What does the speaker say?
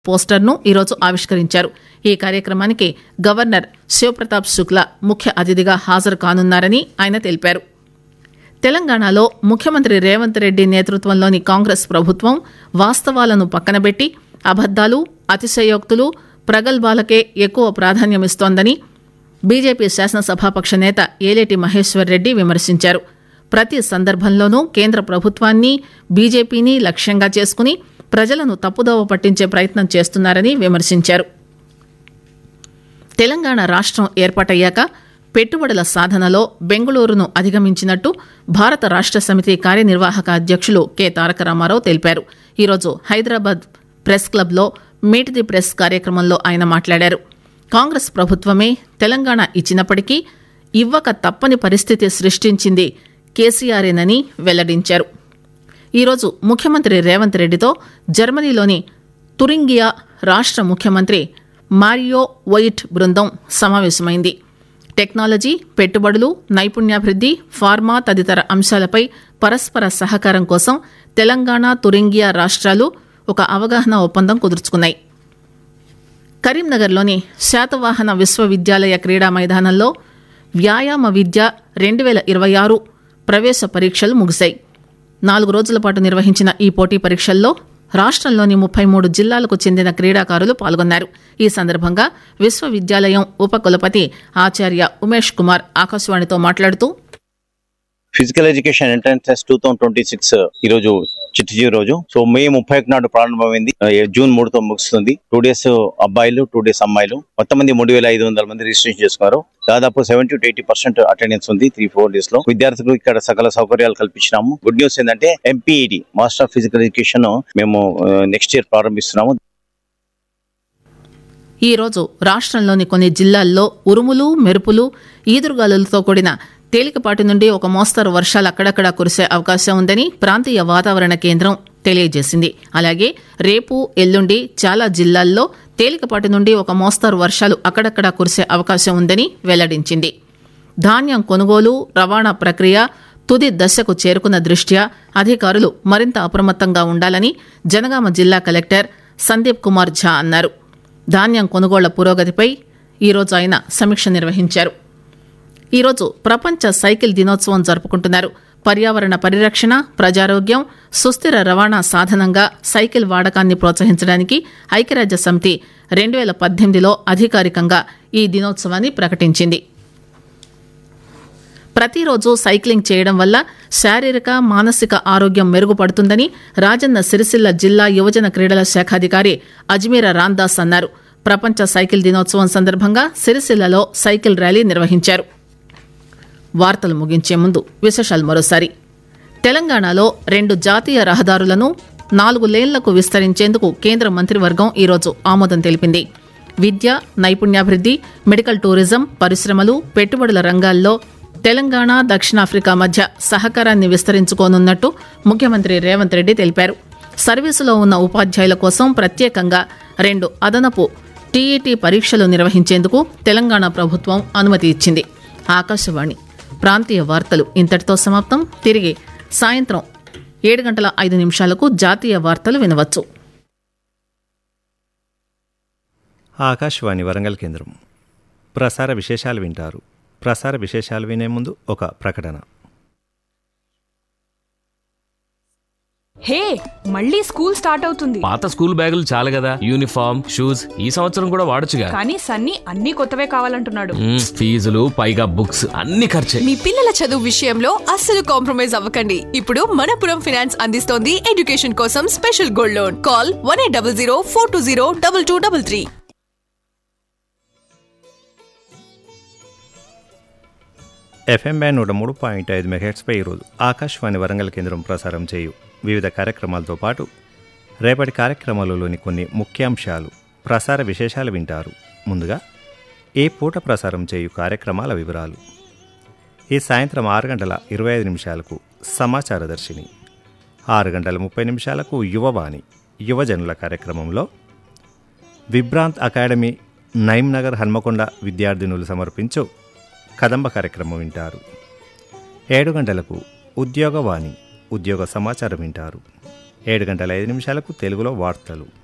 పోస్టర్ను ఈరోజు ఆవిష్కరించారు ఈ కార్యక్రమానికి గవర్నర్ శివప్రతాప్ శుక్లా ముఖ్య అతిథిగా హాజరు కానున్నారని ఆయన తెలిపారు తెలంగాణలో ముఖ్యమంత్రి రేవంత్ రెడ్డి నేతృత్వంలోని కాంగ్రెస్ ప్రభుత్వం వాస్తవాలను పక్కనబెట్టి అబద్దాలు అతిశయోక్తులు ప్రగల్భాలకే ఎక్కువ ప్రాధాన్యమిస్తోందని బీజేపీ శాసనసభాపక్ష నేత ఏలేటి మహేశ్వర్ రెడ్డి విమర్శించారు ప్రతి సందర్భంలోనూ కేంద్ర ప్రభుత్వాన్ని బీజేపీని లక్ష్యంగా చేసుకుని ప్రజలను తప్పుదోవ పట్టించే ప్రయత్నం చేస్తున్నారని విమర్శించారు తెలంగాణ రాష్ట్రం ఏర్పాటయ్యాక పెట్టుబడుల సాధనలో బెంగళూరును అధిగమించినట్టు భారత రాష్ట్ర సమితి కార్యనిర్వాహక అధ్యక్షులు కె తారక రామారావు తెలిపారు ఈరోజు హైదరాబాద్ ప్రెస్ క్లబ్లో మీట్ ది ప్రెస్ కార్యక్రమంలో ఆయన మాట్లాడారు కాంగ్రెస్ ప్రభుత్వమే తెలంగాణ ఇచ్చినప్పటికీ ఇవ్వక తప్పని పరిస్థితి సృష్టించింది కేసీఆర్ఏనని వెల్లడించారు ఈరోజు ముఖ్యమంత్రి రేవంత్ రెడ్డితో జర్మనీలోని తురింగియా రాష్ట్ర ముఖ్యమంత్రి మారియో వైట్ బృందం సమావేశమైంది టెక్నాలజీ పెట్టుబడులు నైపుణ్యాభివృద్ది ఫార్మా తదితర అంశాలపై పరస్పర సహకారం కోసం తెలంగాణ తురింగియా రాష్ట్రాలు ఒక అవగాహన ఒప్పందం కుదుర్చుకున్నాయి కరీంనగర్లోని శాతవాహన విశ్వవిద్యాలయ క్రీడా మైదానంలో వ్యాయామ విద్య రెండు వేల ఇరవై ఆరు ప్రవేశ పరీక్షలు ముగిశాయి నాలుగు రోజుల పాటు నిర్వహించిన ఈ పోటీ పరీక్షల్లో రాష్ట్రంలోని ముప్పై మూడు జిల్లాలకు చెందిన క్రీడాకారులు పాల్గొన్నారు ఈ సందర్భంగా విశ్వవిద్యాలయం ఉపకులపతి ఆచార్య ఉమేష్ కుమార్ ఆకాశవాణితో మాట్లాడుతూ physical education entrance test two thousand twenty six ఈ రోజు చిట్టి చివరి రోజు సో మే ముప్పై ఒకటి నాడు ప్రారంభమైంది ఆ, జూన్ మూడుతో ముగుస్తుంది టూ డేస్ అబ్బాయిలు టూ డేస్ అమ్మాయిలు మొత్తం మంది మూడు వేల ఐదు వందల మంది రిజిస్ట్రేషన్ చేసుకున్నారు దాదాపు seventy two eighty percent attendance ఉంది త్రీ ఫోర్ డేస్ లో విద్యార్థులకు ఇక్కడ సకల సౌకర్యాలు కల్పించినాము గుడ్ న్యూస్ ఏంటంటే M P E D master of physical education మేము నెక్స్ట్ ఇయర్ ప్రారంభిస్తున్నాము ఈ రోజు రాష్ట్రంలోని కొన్ని జిల్లాల్లో ఉరుములు మెరుపులు ఈదురుగాలులతో కూడిన తేలికపాటి నుండి ఒక మోస్తరు వర్షాలు అక్కడక్కడ కురిసే అవకాశం ఉందని ప్రాంతీయ వాతావరణ కేంద్రం తెలియజేసింది అలాగే రేపు ఎల్లుండి చాలా జిల్లాల్లో తేలికపాటి నుండి ఒక మోస్తరు వర్షాలు అక్కడక్కడ కురిసే అవకాశం ఉందని వెల్లడించింది ధాన్యం కొనుగోలు రవాణా ప్రక్రియ తుది దశకు చేరుకున్న దృష్ట్యా అధికారులు మరింత అప్రమత్తంగా ఉండాలని జనగామ జిల్లా కలెక్టర్ సందీప్ కుమార్ ఝా అన్నారు ధాన్యం కొనుగోళ్ల పురోగతిపై ఈరోజు ఆయన సమీక్ష నిర్వహించారు ఈరోజు ప్రపంచ సైకిల్ దినోత్సవం జరుపుకుంటున్నారు పర్యావరణ పరిరక్షణ ప్రజారోగ్యం సుస్థిర రవాణా సాధనంగా సైకిల్ వాడకాన్ని ప్రోత్సహించడానికి ఐక్యరాజ్య సమితి రెండు వేల పద్దెనిమిదిలో అధికారికంగా ఈ దినోత్సవాన్ని ప్రకటించింది ప్రతిరోజు సైక్లింగ్ చేయడం వల్ల శారీరక మానసిక ఆరోగ్యం మెరుగుపడుతుందని రాజన్న సిరిసిల్ల జిల్లా యువజన క్రీడల శాఖాధికారి అజ్మీర రాందాస్ అన్నారు ప్రపంచ సైకిల్ దినోత్సవం సందర్భంగా సిరిసిల్లలో సైకిల్ ర్యాలీ నిర్వహించారు వార్తలు ముగించే ముందు విశేషాలు మరోసారి తెలంగాణలో రెండు జాతీయ రహదారులను నాలుగు లేన్లకు విస్తరించేందుకు కేంద్ర మంత్రివర్గం ఈరోజు ఆమోదం తెలిపింది విద్య నైపుణ్యాభివృద్ది మెడికల్ టూరిజం పరిశ్రమలు పెట్టుబడుల రంగాల్లో తెలంగాణ దక్షిణాఫ్రికా మధ్య సహకారాన్ని విస్తరించుకోనున్నట్టు ముఖ్యమంత్రి రేవంత్ రెడ్డి తెలిపారు సర్వీసులో ఉన్న ఉపాధ్యాయుల కోసం ప్రత్యేకంగా రెండు అదనపు టీఈటీ పరీక్షలు నిర్వహించేందుకు తెలంగాణ ప్రభుత్వం అనుమతి ఇచ్చింది ఆకాశవాణి ప్రాంతీయ వార్తలు ఇంతటితో సమాప్తం తిరిగి సాయంత్రం ఏడు గంటల ఐదు నిమిషాలకు జాతీయ వార్తలు వినవచ్చు ఆకాశవాణి వరంగల్ కేంద్రం ప్రసార విశేషాలు వింటారు ప్రసార విశేషాలు వినే ముందు ఒక ప్రకటన హే మళ్ళీ స్కూల్ స్టార్ట్ అవుతుంది పాత స్కూల్ బ్యాగులు చాలు కదా యూనిఫామ్ షూస్ ఈ సంవత్సరం కూడా వాడొచ్చుగా కానీ సన్నీ అన్ని కొత్తవే కావాలంటున్నాడు మ్మ్, ఫీజులు పైగా బుక్స్ అన్ని ఖర్చే మీ పిల్లల చదువు విషయంలో అస్సలు కాంప్రమైజ్ అవ్వకండి ఇప్పుడు మనపురం ఫినాన్స్ అందిస్తోంది ఎడ్యుకేషన్ కోసం special gold loan call one eight double zero four two zero double two double three FM band నూట మూడు పాయింట్ ఐదు మెగాహెట్స్పై ఈరోజు ఆకాశవాణి వరంగల్ కేంద్రం ప్రసారం చేయు వివిధ కార్యక్రమాలతో పాటు రేపటి కార్యక్రమాలలోని కొన్ని ముఖ్యాంశాలు ప్రసార విశేషాలు వింటారు ముందుగా ఏ పూట ప్రసారం చేయు కార్యక్రమాల వివరాలు ఈ సాయంత్రం ఆరు గంటల ఇరవై ఐదు నిమిషాలకు సమాచార దర్శిని ఆరు గంటల ముప్పై నిమిషాలకు యువవాణి యువజనుల కార్యక్రమంలో విభ్రాంత్ అకాడమీ నైమ్నగర్ హన్మకొండ విద్యార్థినులు సమర్పించు కదంబ కార్యక్రమం వింటారు ఏడు గంటలకు ఉద్యోగవాణి ఉద్యోగ సమాచారం వింటారు ఏడు గంటల ఐదు నిమిషాలకు తెలుగులో వార్తలు